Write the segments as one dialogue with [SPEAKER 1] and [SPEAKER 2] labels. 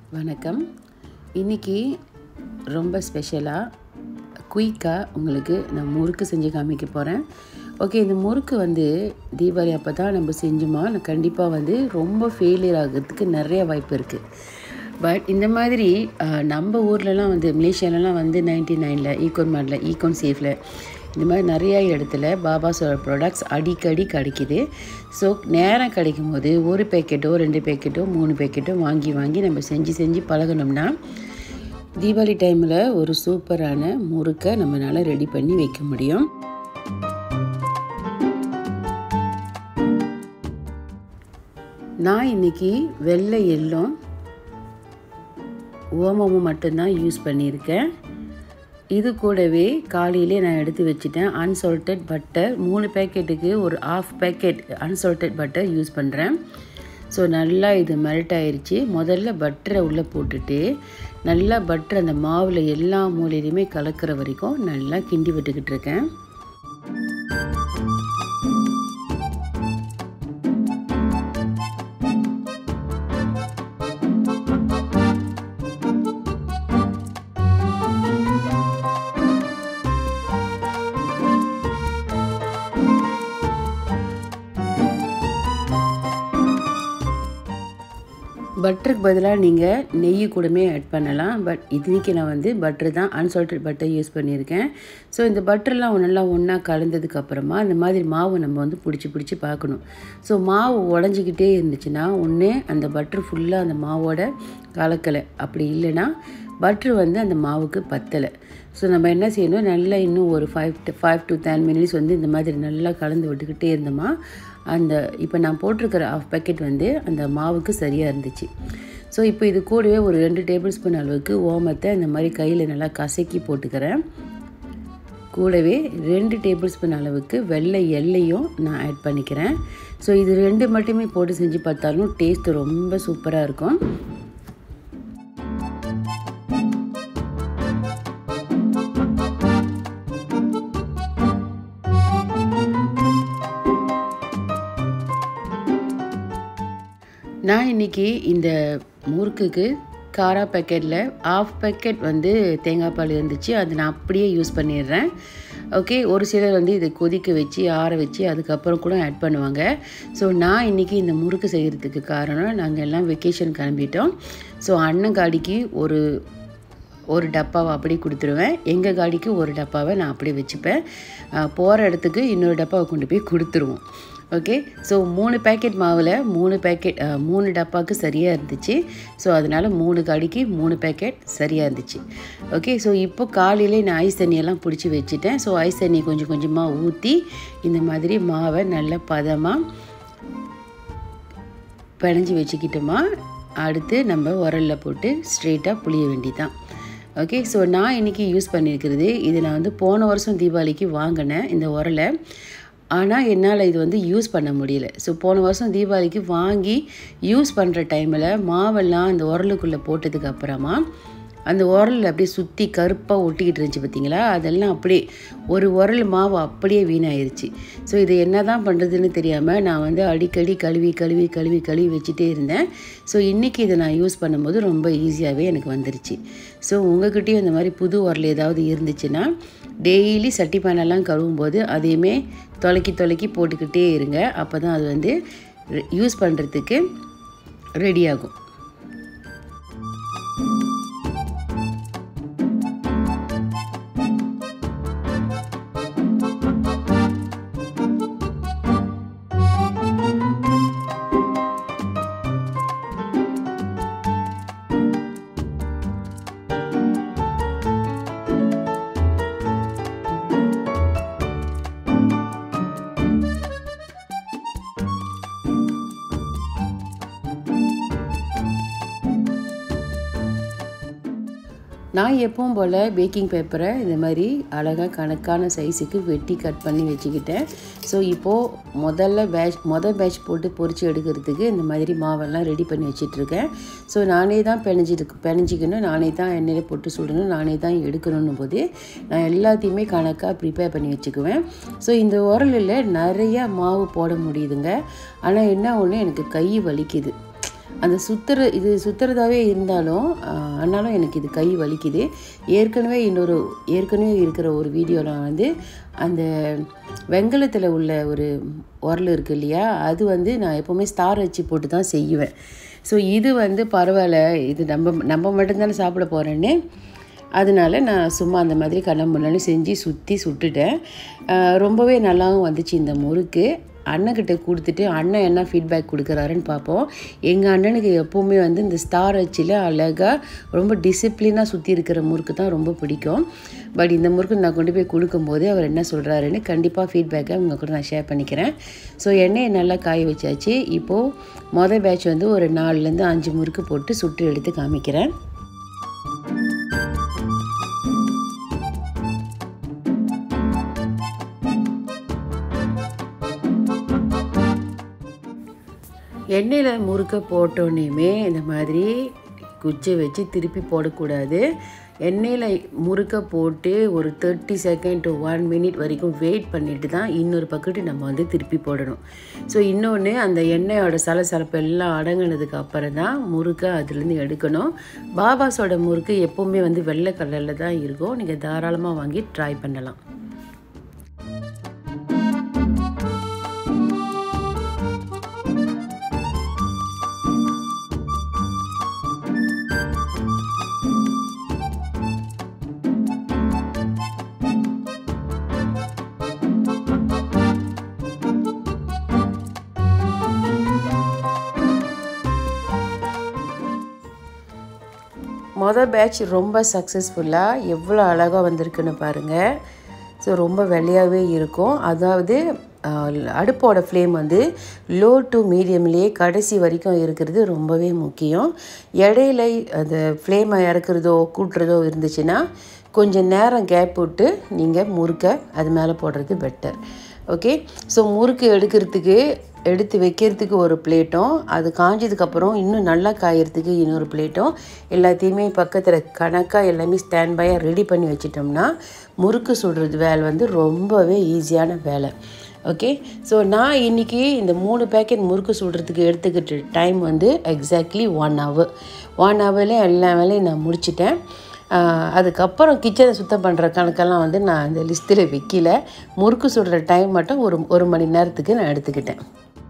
[SPEAKER 1] வணக்கம் இன்றைக்கி ரொம்ப ஸ்பெஷலாக குயிக்காக உங்களுக்கு நான் முறுக்கு செஞ்சு காமிக்க போகிறேன் ஓகே இந்த முறுக்கு வந்து தீபாவளி அப்போ தான் நம்ம செஞ்சோமா நான் கண்டிப்பாக வந்து ரொம்ப ஃபெயிலியர் ஆகிறதுக்கு நிறைய வாய்ப்பு இருக்குது பட் இந்த மாதிரி அஹ், நம்ம ஊர்லலாம் வந்து மலேசியாலலாம் வந்து நைன்டி நைனில் ஈகோன் மார்ட்டில் ஈகோன் சேஃபில் இந்த மாதிரி நிறைய இடத்துல பாபாஸோட ப்ராடக்ட்ஸ் அடிக்கடி கிடைக்கிது ஸோ நேரம் கிடைக்கும் போது ஒரு பேக்கெட்டோ ரெண்டு பேக்கெட்டோ மூணு பேக்கெட்டோ வாங்கி வாங்கி நம்ம செஞ்சு செஞ்சு பழகணும்னா தீபாவளி டைமில் ஒரு சூப்பரான முறுக்கை நம்மளால் ரெடி பண்ணி வைக்க முடியும் நான் இன்னைக்கு வெள்ளை எள்ளும் ஓமமும் மட்டும்தான் யூஸ் பண்ணியிருக்கேன் இது கூடவே காலையிலே நான் எடுத்து வச்சுட்டேன் அன்சால்டட் பட்டர் மூணு பேக்கெட்டுக்கு ஒரு half packet unsalted butter use பண்ணுறேன் ஸோ நல்லா இது மெல்ட் ஆயிருச்சு முதல்ல பட்டரை உள்ளே போட்டுட்டு நல்லா பட்டர் அந்த மாவில் எல்லா மூலையிலையுமே கலக்கிற வரைக்கும் நல்லா கிண்டி விட்டுக்கிட்டு இருக்கேன் பட்டருக்கு பதிலாக நீங்கள் நெய் கூடமே ஆட் பண்ணலாம் பட் இதுக்கு நான் வந்து பட்டர் தான் அன்சால்டட் பட்டர் யூஸ் பண்ணியிருக்கேன் ஸோ இந்த பட்டர்லாம் நல்லா ஒன்றா கலந்ததுக்கு அப்புறமா இந்த மாதிரி மாவு நம்ம வந்து பிடிச்சி பிடிச்சி பார்க்கணும் ஸோ மாவு உடஞ்சிக்கிட்டே இருந்துச்சுன்னா ஒன்று அந்த பட்டர் ஃபுல்லாக அந்த மாவோட கலக்கலை அப்படி இல்லைன்னா பட்ரு வந்து அந்த மாவுக்கு பத்தலை ஸோ நம்ம என்ன செய்யணும் நல்லா இன்னும் ஒரு five to five to ten minutes வந்து இந்த மாதிரி நல்லா கலந்து விட்டுக்கிட்டே இருந்தோமா அந்த இப்போ நான் போட்டிருக்கிற ஆஃப் பேக்கெட் வந்து அந்த மாவுக்கு சரியாக இருந்துச்சு ஸோ இப்போ இது கூடவே ஒரு ரெண்டு டேபிள் ஸ்பூன் அளவுக்கு ஓமத்தை இந்த மாதிரி கையில் நல்லா கசக்கி போட்டுக்கிறேன் கூடவே ரெண்டு டேபிள் ஸ்பூன் அளவுக்கு வெள்ளை எல்லையும் நான் ஆட் பண்ணிக்கிறேன் ஸோ இது ரெண்டு மட்டுமே போட்டு செஞ்சு பார்த்தாலும் டேஸ்ட் ரொம்ப சூப்பராக இருக்கும் நான் இன்னைக்கு இந்த முறுக்குக்கு காரா பேக்கெட்டில் ஆஃப் பேக்கெட் வந்து தேங்காய் பால் இருந்துச்சு அது நான் அப்படியே யூஸ் பண்ணிடுறேன் ஓகே ஒரு சிலர் வந்து இதை கொதிக்க வச்சு ஆற வச்சு அதுக்கப்புறம் கூட ஆட் பண்ணுவாங்க ஸோ நான் இன்றைக்கி இந்த முறுக்கு செய்கிறதுக்கு காரணம் நாங்கள் எல்லாம் வெக்கேஷன் கிளம்பிட்டோம் ஸோ அண்ணன் காடிக்கு ஒரு ஒரு டப்பாவை அப்படி கொடுத்துருவேன் எங்கள் காடிக்கு ஒரு டப்பாவை நான் அப்படியே வச்சுப்பேன் போகிற இடத்துக்கு இன்னொரு டப்பாவை கொண்டு போய் கொடுத்துருவோம் ஓகே ஸோ மூணு பேக்கெட் மாவில் மூணு பேக்கெட் மூணு டப்பாவுக்கு சரியாக இருந்துச்சு ஸோ அதனால் மூணு காடிக்கு மூணு பேக்கெட் சரியாக இருந்துச்சு ஓகே ஸோ இப்போ காலையிலே நான் ஐஸ் தண்ணியெல்லாம் பிடிச்சி வச்சுட்டேன் ஸோ ஐஸ் தண்ணி கொஞ்சம் கொஞ்சமாக ஊற்றி இந்த மாதிரி மாவை நல்லா பதமாக பிணைஞ்சி வச்சுக்கிட்டோமா அடுத்து நம்ம உரலில் போட்டு ஸ்ட்ரெயிட்டாக புளிய வேண்டிதான் ஓகே ஸோ நான் இன்றைக்கி யூஸ் பண்ணியிருக்கிறது இது நான் வந்து போன வருஷம் தீபாவளிக்கு வாங்கினேன் இந்த உரலை ஆனால் என்னால் இது வந்து யூஸ் பண்ண முடியல ஸோ போன வருஷம் தீபாவளிக்கு வாங்கி யூஸ் பண்ணுற டைமில் மாவெல்லாம் அந்த உரலுக்குள்ளே போட்டதுக்கு அப்புறமா அந்த உரலில் அப்படியே சுற்றி கருப்பாக ஒட்டிக்கிட்டு இருந்துச்சு பார்த்தீங்களா அதெல்லாம் அப்படியே ஒரு உரல் மாவு அப்படியே வீணாயிருச்சு ஸோ இது என்ன தான் பண்ணுறதுன்னு தெரியாமல் நான் வந்து அடிக்கடி கழுவி கழுவி கழுவி கழுவி வச்சுட்டே இருந்தேன் ஸோ இன்றைக்கி இதை நான் யூஸ் பண்ணும்போது ரொம்ப ஈஸியாகவே எனக்கு வந்துருச்சு ஸோ உங்ககிட்டயும் இந்த மாதிரி புது உரல் ஏதாவது இருந்துச்சுன்னா டெய்லி சட்டி பேனெல்லாம் கழுவும் போது அதையுமே தொலைக்கி தொலைக்கி போட்டுக்கிட்டே இருங்க அப்போ தான் அது வந்து யூஸ் பண்ணுறதுக்கு ரெடி ஆகும் நான் எப்பவும் போல் பேக்கிங் பேப்பரை இந்த மாதிரி அழகாக கணக்கான சைஸுக்கு வெட்டி கட் பண்ணி வச்சுக்கிட்டேன் ஸோ இப்போது முதல்ல பேட்ச் மொதல் பேட்ச் போட்டு பொரிச்சு எடுக்கிறதுக்கு இந்த மாதிரி மாவெல்லாம் ரெடி பண்ணி வச்சிட்ருக்கேன் ஸோ நானே தான் பிணைஞ்சிட்டு பிணைஞ்சிக்கணும் நானே தான் எண்ணெயில் போட்டு சுடணும் நானே தான் எடுக்கணும் போது நான் எல்லாத்தையுமே கணக்காக ப்ரிப்பேர் பண்ணி வச்சுக்குவேன் ஸோ இந்த உரலில் நிறையா மாவு போட முடியுதுங்க ஆனால் என்ன ஒன்று எனக்கு கை வலிக்குது அந்த சுத்துற இது சுற்றுறதாவே இருந்தாலும் ஆஹ், ஆனாலும் எனக்கு இது கை வலிக்குது ஏற்கனவே இன்னொரு ஏற்கனவே இருக்கிற ஒரு வீடியோவில் வந்து அந்த வெங்கலத்தில் உள்ள ஒரு உரல் இருக்கு இல்லையா அது வந்து நான் எப்போவுமே ஸ்டார் வச்சு போட்டு தான் செய்வேன் ஸோ இது வந்து பரவாயில்ல இது நம்ம நம்ம மட்டும்தானே சாப்பிட போகிறேன்னு அதனால நான் சும்மா அந்த மாதிரி கண்ணம்புண்ணு செஞ்சு சுற்றி சுட்டுட்டேன் ஆஹ் ரொம்பவே நல்லாவும் வந்துச்சு இந்த முறுக்கு அண்ணன்கிட்ட கொடுத்துட்டு அண்ணன் என்ன ஃபீட்பேக் கொடுக்குறாருன்னு பார்ப்போம் எங்கள் அண்ணனுக்கு எப்போவுமே வந்து இந்த ஸ்டார் அச்சில் அழகாக ரொம்ப டிசிப்ளினாக சுற்றி இருக்கிற முறுக்கு தான் ரொம்ப பிடிக்கும் பட் இந்த முறுக்கு நான் கொண்டு போய் கொடுக்கும்போது அவர் என்ன சொல்கிறாருன்னு கண்டிப்பாக ஃபீட்பேக்கை உங்க கூட நான் ஷேர் பண்ணிக்கிறேன் ஸோ எண்ணெயை நல்லா காய வச்சாச்சு இப்போது மொதல் பேட்ச் வந்து ஒரு நாலுலேருந்து அஞ்சு முறுக்கு போட்டு சுட்டு எடுத்து காமிக்கிறேன் எண்ணெயில் முறுக்க போட்டோன்னே இந்த மாதிரி குச்சை வச்சு திருப்பி போடக்கூடாது எண்ணெயில் முறுக்க போட்டு ஒரு thirty second to one minute வரைக்கும் வெயிட் பண்ணிட்டு தான் இன்னொரு பக்கெட்டு நம்ம வந்து திருப்பி போடணும் ஸோ இன்னொன்று அந்த எண்ணெயோட சலசலப்பு எல்லாம் அடங்கினதுக்கு அப்புறம் தான் முறுக்கை அதுலேருந்து எடுக்கணும் பாபாஸோட முறுக்கு எப்போவுமே வந்து வெள்ளை கலரில் தான் இருக்கும் நீங்கள் தாராளமாக வாங்கி ட்ரை பண்ணலாம் மொதல் பேட்ச் ரொம்ப சக்ஸஸ்ஃபுல்லாக எவ்வளோ அழகாக வந்திருக்குன்னு பாருங்கள் ஸோ ரொம்ப வெள்ளையாகவே இருக்கும் அதாவது அஹ், அடுப்போட ஃப்ளேம் வந்து லோ டு மீடியம்லேயே கடைசி வரைக்கும் இருக்கிறது ரொம்பவே முக்கியம் இடையில அந்த ஃப்ளேமை இறக்குறதோ கூட்டுறதோ இருந்துச்சுன்னா கொஞ்சம் நேரம் கேப் விட்டு நீங்கள் முறுக்க அது மேலே போடுறது பெட்டர் ஓகே ஸோ முறுக்கு எடுக்கிறதுக்கு எடுத்து வைக்கிறதுக்கு ஒரு பிளேட்டும் அது காஞ்சதுக்கப்புறம் இன்னும் நல்லா காயறதுக்கு இன்னொரு பிளேட்டும் எல்லாத்தையுமே பக்கத்தில் கணக்காக எல்லாமே ஸ்டாண்ட் பையாக ரெடி பண்ணி வச்சிட்டோம்னா முறுக்கு சுடுறது வேலை வந்து ரொம்பவே ஈஸியான வேலை ஓகே ஸோ நான் இன்றைக்கி இந்த மூணு பேக்கெட் முறுக்கு சுடுறதுக்கு எடுத்துக்கிட்ட டைம் வந்து எக்ஸாக்ட்லி ஒன் ஹவர் ஒன் ஹவர்லேயே எல்லா வேலையும் நான் முடிச்சிட்டேன் ஆஹ் அதுக்கப்புறம் கிச்சனை சுத்தம் பண்ணுற கணக்கெல்லாம் வந்து நான் இந்த லிஸ்ட்டில் வைக்கல முறுக்கு சுடுற டைம் மட்டும் ஒரு ஒரு மணி நேரத்துக்கு நான் எடுத்துக்கிட்டேன்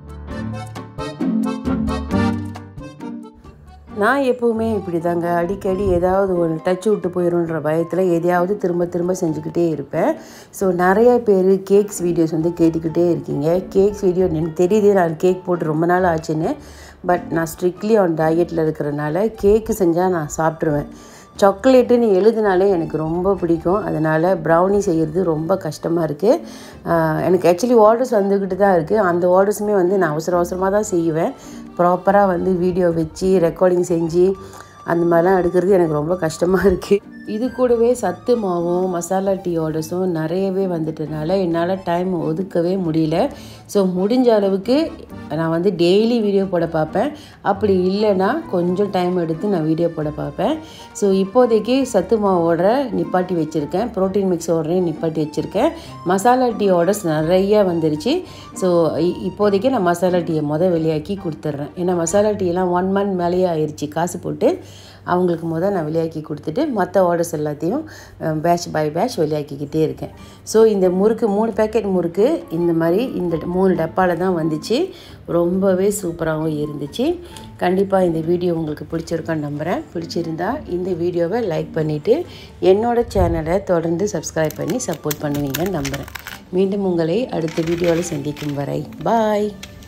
[SPEAKER 1] நான் எப்போவுமே இப்படி தாங்க அடிக்கடி ஏதாவது ஒரு டச் விட்டு போயிடும்ன்ற பயத்தில் எதையாவது திரும்ப திரும்ப செஞ்சுக்கிட்டே இருப்பேன் ஸோ நிறைய பேர் கேக்ஸ் வீடியோஸ் வந்து கேட்டுக்கிட்டே இருக்கீங்க கேக்ஸ் வீடியோ எனக்கு தெரியுது நான் கேக் போட்டு ரொம்ப நாள் ஆச்சுன்னு பட் நான் ஸ்ட்ரிக்ட்லி ஆன் டயட்டில் இருக்கிறனால கேக்கு செஞ்சால் நான் சாப்பிட்ருவேன் சாக்லேட்டுன்னு எழுதினாலே எனக்கு ரொம்ப பிடிக்கும் அதனால் ப்ரௌனி செய்கிறது ரொம்ப கஷ்டமாக இருக்குது எனக்கு ஆக்சுவலி ஆர்டர்ஸ் வந்துக்கிட்டு தான் இருக்குது அந்த ஆர்டர்ஸுமே வந்து நான் அவசர அவசரமாக தான் செய்வேன் ப்ராப்பராக வந்து வீடியோ வச்சு ரெக்கார்டிங் செஞ்சு அந்த மாதிரிலாம் எடுக்கிறது எனக்கு ரொம்ப கஷ்டமாக இருக்குது இது கூடவே சத்து மாவும் மசாலா டீ ஆர்டர்ஸும் நிறையவே வந்துட்டனால என்னால் டைம் ஒதுக்கவே முடியல ஸோ முடிஞ்ச அளவுக்கு நான் வந்து டெய்லி வீடியோ போட பார்ப்பேன் அப்படி இல்லைன்னா கொஞ்சம் டைம் எடுத்து நான் வீடியோ போட பார்ப்பேன் ஸோ இப்போதைக்கு சத்து மாவு ஆர்டரை நிப்பாட்டி வச்சுருக்கேன் ப்ரோட்டீன் மிக்ஸ் ஆர்டரையும் நிப்பாட்டி வச்சுருக்கேன் மசாலா டீ ஆர்டர்ஸ் நிறையா வந்துருச்சு ஸோ இப்போதைக்கு நான் மசாலா டீயை மொதல் வெளியாக்கி கொடுத்துட்றேன் ஏன்னா மசாலா டீயெல்லாம் ஒன் மந்த் மேலேயே ஆயிடுச்சு காசு போட்டு அவங்களுக்கு முதல் நான் வெளியாக்கி கொடுத்துட்டு மற்ற ஆர்டர்ஸ் எல்லாத்தையும் பேட்ச் பை பேட்ச் வெளியாக்கிக்கிட்டே இருக்கேன் ஸோ இந்த முறுக்கு மூணு பேக்கெட் முறுக்கு இந்த மாதிரி இந்த மூணு டப்பாவில் தான் வந்துச்சு ரொம்பவே சூப்பராகவும் இருந்துச்சு கண்டிப்பாக இந்த வீடியோ உங்களுக்கு பிடிச்சிருக்கான்னு நம்புகிறேன் பிடிச்சிருந்தா இந்த வீடியோவை லைக் பண்ணிவிட்டு என்னோட சேனலை தொடர்ந்து சப்ஸ்கிரைப் பண்ணி சப்போர்ட் பண்ணுவீங்கன்னு நம்புகிறேன் மீண்டும் உங்களை அடுத்த வீடியோவில் சந்திக்கும் வரை பாய்